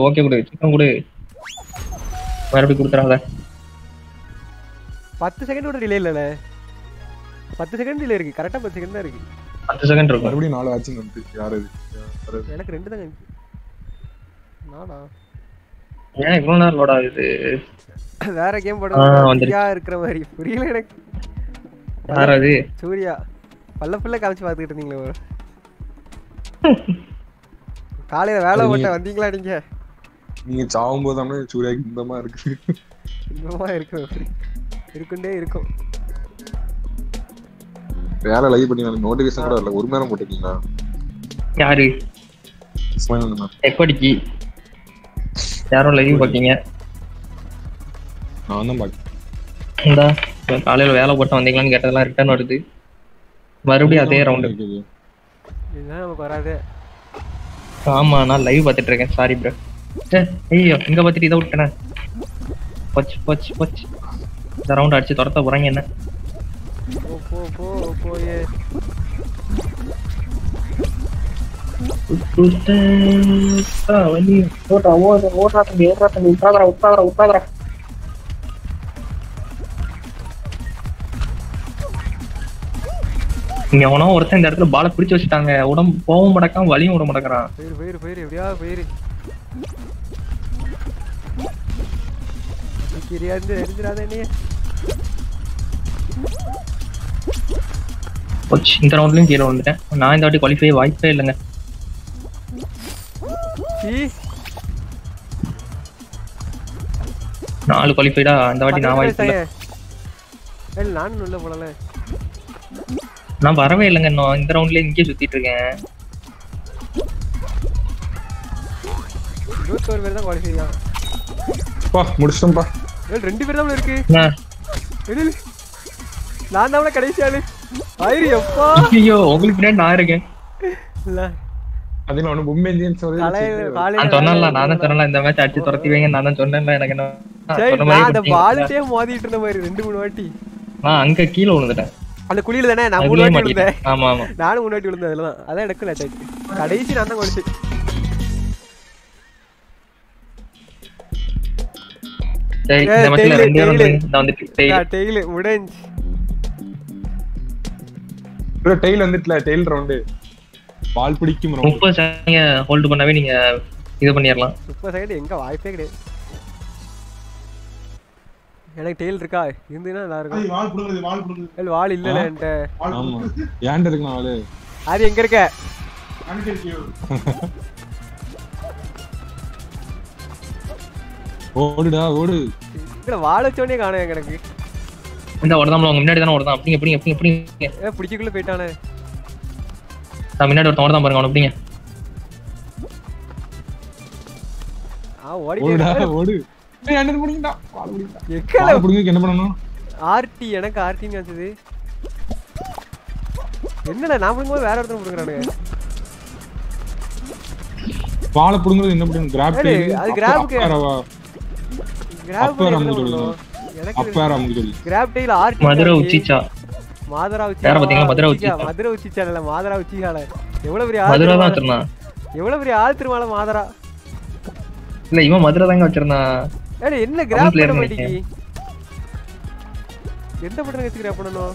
Okay கொடு chicken கொடு மறுபடியும் கொடுத்துறாத பத்து செகண்ட் கூட டிலே இல்லைண்ணே பத்து செகண்ட் டிலே இருக்கு கரெக்டா பத்து செகண்ட் தான் இருக்கு பத்து செகண்ட் இருக்கும் மறுபடியும் நாலு வாட்சிங் வந்து யார் அது யார் அது? எனக்கு ரெண்டு தான் இருக்கு நானா ஏன் இவ்வளவு நேரம் லோட் ஆகுது வேற கேம் ஆ, போடுறது வந்துருச்சு. ஃப்ரீயா இருக்கிற மாதிரி புரியல எனக்கு யார் அது சூர்யா பல்ல புள்ள காமிச்சு பார்த்துக்கிட்டு இருந்தீங்களே ஒரு காலையில வேலை அது போட்ட நீங்க- வந்தீங்களா நீங்க நீங்க சாவும் போது தானே சூர்யாக்கு இந்தமா இருக்கு இன்பமா இருக்கும் இருக்குண்டே இருக்கும் வேலை லைவ் பண்ணி எனக்கு நோட்டிபிகேஷன் கூட இல்ல ஒரு மணி நேரம் போட்டிருக்கீங்களா யாரு இஸ்மாயில் அண்ணா. எக்கடிக்கு யாரும் லைவ் பாக்கீங்க நான் தான் பாக்கேன் இந்தா இப்ப காலையில வேலை போட்டு வந்தீங்களான்னு கேட்டதெல்லாம் ரிட்டர்ன் வருது மறுபடியும் அதே ரவுண்டு இருக்குது. இதுதான் நமக்கு வராது ஆமா நான் லைவ் பார்த்துட்டு இருக்கேன் சாரி ப்ரோ ஐயோ இங்க பார்த்துட்டு இதை விட்டேனே போச்சு போச்சு போச்சு இந்த ரவுண்ட் அடிச்சு துரத்த போறாங்க என்ன போ போ போ போயே ஓடுறா ஓடுறா ஓடுறா தம்பி ஓடுறா தம்பி உட்காதரா உட்காதரா உட்காதரா இங்க எவனோ ஒருத்தன் இந்த இடத்துல பாலை பிடிச்சு வச்சுட்டாங்க உடம்பு போகவும் முடக்காம வலியும் விட முடக்கிறான் போயிரு போயிரு போயிரு எப்படியா போயிரு கிரியாந்து எரிஞ்சிடாத என்னைய போச்சு இந்த ரவுண்ட்லயும் கீழே வந்துட்டேன் நான் இந்த வாட்டி குவாலிஃபை வாய்ப்பே இல்லைங்க சீ நாலு குவாலிஃபைடா இந்த வாட்டி நான் வாய்ப்பு இல்லை இல்ல நானும் உள்ள போடல நான் வரவே இல்லைங்க இன்னும் இந்த ரவுண்ட்ல இங்கேயே சுத்திட்டு இருக்கேன் இருபத்தோரு பேர் தான் குவாலிஃபை தான் பா முடிச்சிட்டோம்ப்பா ஏய், ரெண்டு பேர் தான் இருக்கு என்ன? வெளியில நான் தான் கடைசி ஆளு ஆயிரு எப்பா ஐயோ உங்களுக்கு பின்னாடி நான் இருக்கேன் இல்ல அதுல ஒண்ணு பொம்மை இந்தியன்ஸ் காலையில நான் காலையில சொன்னேன்ல நான் தான் சொன்னேன்ல இந்த மேட்ச் அடிச்சு துரத்தி வைங்க நான் தான் சொன்னேன்ல எனக்கு என்ன சரி சொன்ன நான் மாதிரி அந்த கொடுத்தீங்க. பாலுட்டே மோதிட்டு இருந்த மாதிரி ரெண்டு மூணு வாட்டி நான் அங்க கீழே விழுந்துட்டேன் அந்த குழியில தானே நான் மூணு அதுலயே வாட்டி மாட்டிட்டேன் விழுந்தேன் ஆமா ஆமா நானும் மூணு வாட்டி விழுந்தேன் அதுல தான் அதான் எனக்கு லேட் ஆயிடுச்சு கடைசி நான் தான் குவாலிஃபை சரி ஏய், இந்த மேட்ச்ல tail, ரெண்டு பேரும் tail. வந்து- நான் வந்துட்டு tail. டெய்லு முடிஞ்சு டெய்ல் வந்துட்டுல டெய்ல் ரவுண்டு பால் பிடிக்கும் ரவுண்டு முப்பது செகண்ட் ஹோல்டு பண்ணாவே நீங்க இது பண்ணிடலாம் முப்பது செகண்ட் எங்க வாய்ப்பே கிடையாது எனக்கு டெய்ல் இருக்கா இருந்துன்னா நல்லா இருக்கும் வால் புடுங்குது வால் புடுங்குது இல்ல வால் இல்லல என்கிட்ட வால் ஆமா புடுங்குது ஏன்டா இருக்கு நாலு அது எங்க இருக்க அனுப்பிச்சிருக்கியோ ஓடுடா ஓடு ఇక్కడ வாழச்சோனே காணும் எனக்கு இந்த ஓடதாம்ல உங்க முன்னாடி தானே ஓடுதான் அப்படிங்க அப்படிங்க அப்படிங்க அப்படிங்க ஏ பிடிக்கக்குள்ள போயிட்டானே நான் முன்னாடி ஒருத்தன் ஓடதான் பாருங்க அவனை அப்படிங்க ஆ ஓடி ஓடுடா ஓடு ஏய் அண்ணன் முடிங்கடா பால் முடிங்கடா எக்கல பால் புடிங்க என்ன பண்ணணும் ஆர்டி எனக்கு ஆர்டின்னு வந்தது என்னடா நான் பிடிக்கும்போது வேற ஒருத்தர் பிடிக்கிறானுங்க பாலை புடுங்குறது என்ன பண்ணணும் கிராப் ஏய், அது grab க்கு- கிராப் அப்ப வேற அமுக்கு சொல்லு. எனக்கு அப்ப வேற அமுக்கு சொல்லு கிராப் டெய்ல ஆர்டி மதுரை உச்சிச்சா மாதரா உச்சி யாரை பாத்தீங்களா? மதுரை உச்சி. மதுரை உச்சி சேனல்ல மாதரா உச்சிகால எவ்வளவு பெரிய ஆள் மதுரை தான் திருமால- வச்சிருந்தான் எவ்வளவு பெரிய ஆள் திருமால மாதரா இல்ல இவன் மதுரை தாங்க வச்சிருந்தான் ஏடா என்ன கிராப் player பண்ண நினைக்கிறேன். மாட்டீங்க எந்த பட்டன் வச்சு கிராப் பண்ணணும்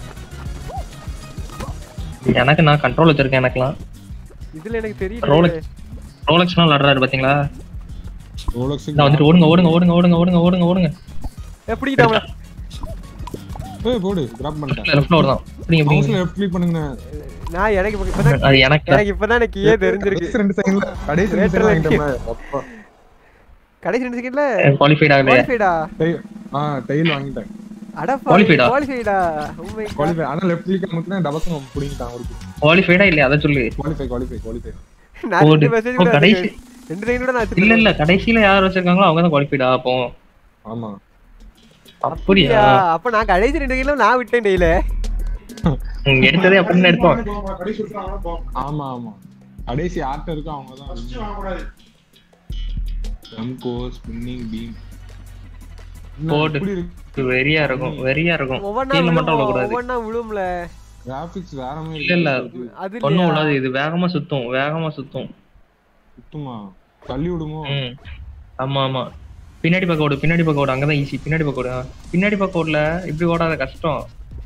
எனக்கு நான் கண்ட்ரோல் வச்சிருக்கேன் எனக்குலாம் இதுல எனக்கு தெரியல ரோலக்ஸ் ரோலக்ஸ்லாம் விளாடுறாரு பாத்தீங்களா ரோலக்ஸ் நான் வந்துட்டு ஓடுங்க ஓடுங்க ஓடுங்க ஓடுங்க ஓடுங்க ஓடுங்க ஓடுங்க எப்படிட்டாங்க ஏய் போடு கிராப் பண்ணிட்டேன் லெஃப்ட்ல ஓடுதான் அப்படிங்க அப்படிங்க மவுஸ்ல லெஃப்ட் கிளிக் பண்ணுங்க நான் எனக்கு இப்ப- இப்பதான் அது எனக்கு எனக்கு இப்பதான் எனக்கு ஏ தெரிஞ்சிருக்கு கடைசி ரெண்டு செகண்ட்ல கடைசி ரெண்டு Lateral செகண்ட் வாங்கிட்டோம்ல அப்பா கடைசி ரெண்டு செகண்ட்ல குவாலிஃபைட் ஆகலையா குவாலிஃபைடா டெய் ஆ டெய்ல் வாங்கிட்டேன் அட Qualified ஆ? குவாலிஃபைடா உண்மை குவாலிஃபை ஆனா லெஃப்ட் கிளிக் அமுக்குனா டபக்கு புடிங்கிட்டான் அவருக்கு குவாலிஃபைடா இல்லையா அதை சொல்லு குவாலிஃபை குவாலிஃபை குவாலிஃபை நான் ஓடு. ரெண்டு மெசேஜ் ஓ, கூட கடைசி. வச்சிருக்கேன். ரெண்டு செகண்ட் கூட நான் இல்ல வச்சிருக்கேன் இல்ல கடைசியில யார் வச்சிருக்காங்களோ அவங்க தான் குவாலிஃபைடா அப்போ ஆமா அப்படியா அப்ப நான் கடைசி ரெண்டு செகண்ட்ல நான் விட்டேன் டெய்ல நீங்க எடுத்ததே அப்படின்னு எடுத்தோம் கடைசி சுற்றுறாங்க போகும் ஆமா ஆமா கடைசி ஆட்ட இருக்கு அவங்க தான் ஃபர்ஸ்ட் வாங்கக்கூடாது எம்கோ ஸ்பின்னிங் பீம் போடு. இப்படி இருக்கு வெறியா இருக்கும் வெறியா இருக்கும் ஒவ்வொன்னா கீழே மட்டும் விழும், விழக்கூடாது ஒவ்வொன்னா விழும்ல கிராபிக்ஸ் வேற மாதிரி இல்ல, இல்ல. இருக்கு. அது ஒண்ணும் இல்லையா? விடாது இது வேகமா சுத்தும் வேகமா சுத்தும் சுத்தமா தள்ளி விடுமோ ம் ஆமா ஆமா பின்னாடி பக்கம் ஓடு பின்னாடி பக்கம் ஓடு அங்கதான் ஈஸி பின்னாடி பக்கம் ஓடு ஆ. பின்னாடி பக்கம் ஓடல இப்படி ஓடாத கஷ்டம்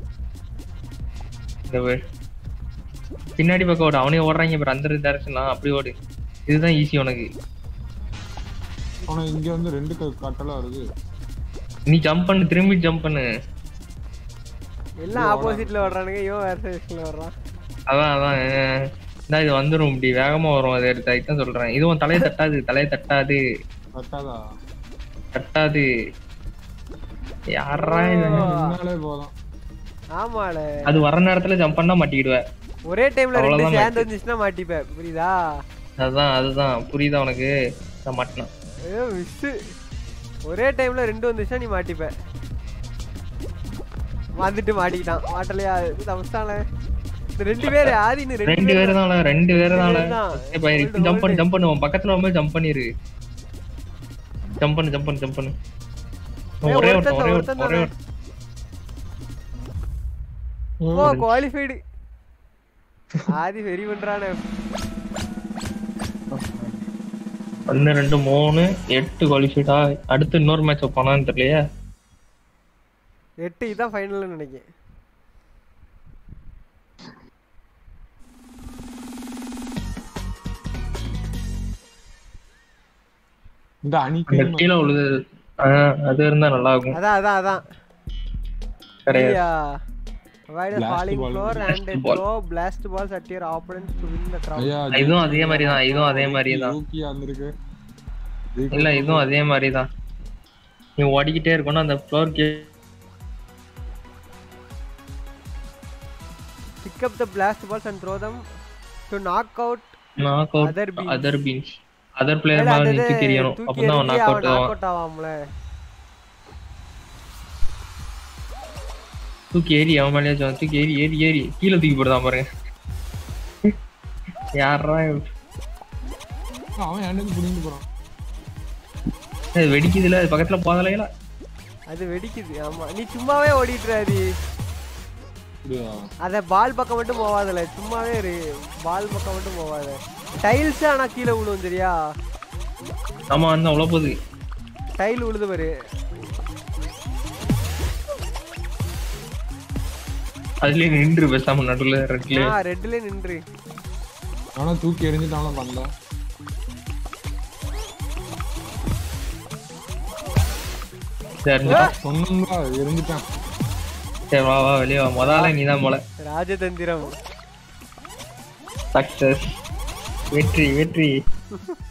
இந்த வே- பின்னாடி பக்கம் ஓடு அவனே ஓடுறாங்க பாரு அந்த டேரக்ஷன்லாம் அப்படி ஓடு இதுதான் ஈஸி உனக்கு ஆனா இங்க வந்து ரெண்டு க- கட்டலா வருது நீ ஜம்ப் பண்ணு திரும்பி ஜம்ப் பண்ணு எல்லாம் ஆப்போசிட்ல வர்றானுங்க இவன் வேற சைஸ்ல வர்றான் அதான் அதான் அஹ், இந்தா இது வந்துரும் இப்படி வேகமா வரும் அதை எடுத்து அதுதான் சொல்றேன் இதுவும் தலையை தட்டாது தலையை தட்டாது கட்டாதா தட்டாது யாரா இது முன்னாலே போதும் ஆமால அது வர நேரத்துல ஜம்ப் பண்ணா மாட்டிக்கிடுவ ஒரே டைம்ல ரெண்டு அவ்வளவுதான் சேர்ந்து வந்துச்சுன்னா மாட்டிப்பேன் புரியுதா அதுதான் அதுதான் புரியுதா உனக்கு நான் மாட்டினேன் ஐயோ மிஸ் ஒரே டைம்ல ரெண்டு வந்துச்சுன்னா நீ மாட்டிப்ப வந்துட்டு மாட்டிக்கிட்டான் மாட்டலையா தமஸ்தான இந்த ரெண்டு பேரு ஆதின்னு ரெண்டு ரெண்டு பேரு பேர் தான் ரெண்டு பேரு தான் ரெண்டு பேரு தான். ஜம்ப் பண்ணு ஜம்ப் பண்ணு உன் பக்கத்துல வரும்போது ஜம்ப் பண்ணிரு ஜம்ப் பண்ணு ஜம்ப் பண்ணு ஜம்ப் பண்ணு ஏய், ஒரே ஒருத்தன் ஒருத்தன் ஒரே ஒருத்தன் ஒருத்தன் ஒரே தானே. ஒருத்தன். ஓ குவாலிஃபைடு ஆதி வெரி பண்றானே ஒன்னு ரெண்டு மூணு எட்டு குவாலிஃபைடா அடுத்து இன்னொரு மேட்ச் வைப்பானான்னு தெரியலையே எட்டு இதான் ஃபைனல்னு நினைக்கிறேன் இந்த அணிக்கு அந்த கீழே உழுது ஆஹ், அது இருந்தா நல்லா இருக்கும் அதான் அதான் அதான் கிடையாது Avoid a Blast falling ball. floor and Blast ball. throw blast balls at your opponents to win the crowd. ஐயா இதுவும் அதே மாதிரி தான் இதுவும் அதே மாதிரி தான் யூகியா வந்திருக்கு இல்ல இதுவும் அதே மாதிரி தான் நீ ஓடிக்கிட்டே இருக்கணும் அந்த ஃப்ளோர் கே Pick up the blast balls and throw them to knock out knock out Other beans. Other beans other player இல்ல, மேல அது நிச்சு தெரியணும் தூக்கி அப்பதான் அவன் எறிஞ்சு நாக் அவன் அவுட் knock ஆவான் out ஆவான்ல தூக்கி ஏறி அவன் மேலேயே வச்சு தூக்கி ஏறி ஏறி ஏறி கீழே தூக்கி போடுதான் பாருங்க யாரா அவன் எனக்கு புடிந்து போறான் இது வெடிக்குதுல அது பக்கத்துல போதலையில அது வெடிக்குது ஆமா நீ சும்மாவே ஓடிட்டுறாரு அப்படியா அத பால் பக்கம் மட்டும் போவாதல சும்மாவே இரு பால் பக்கம் மட்டும் போவாத டைல்ஸ் ஆனா கீழே விழுவும் சரியா ஆமா அந்த அவ்வளவு போகுது டைல் விழுது பாரு அதுலயே நின்று பேசாம நடுவுல ரெட்ல ஆ ரெட்ல நின்று ஆனா தூக்கி எறிஞ்சிட்டான பண்ணல சரி சொன்னா எரிஞ்சிட்டான் சரி வா வா வெளியே வா முதல்ல நீதான் போல ராஜதந்திரம் சக்சஸ் வெற்றி வெற்றி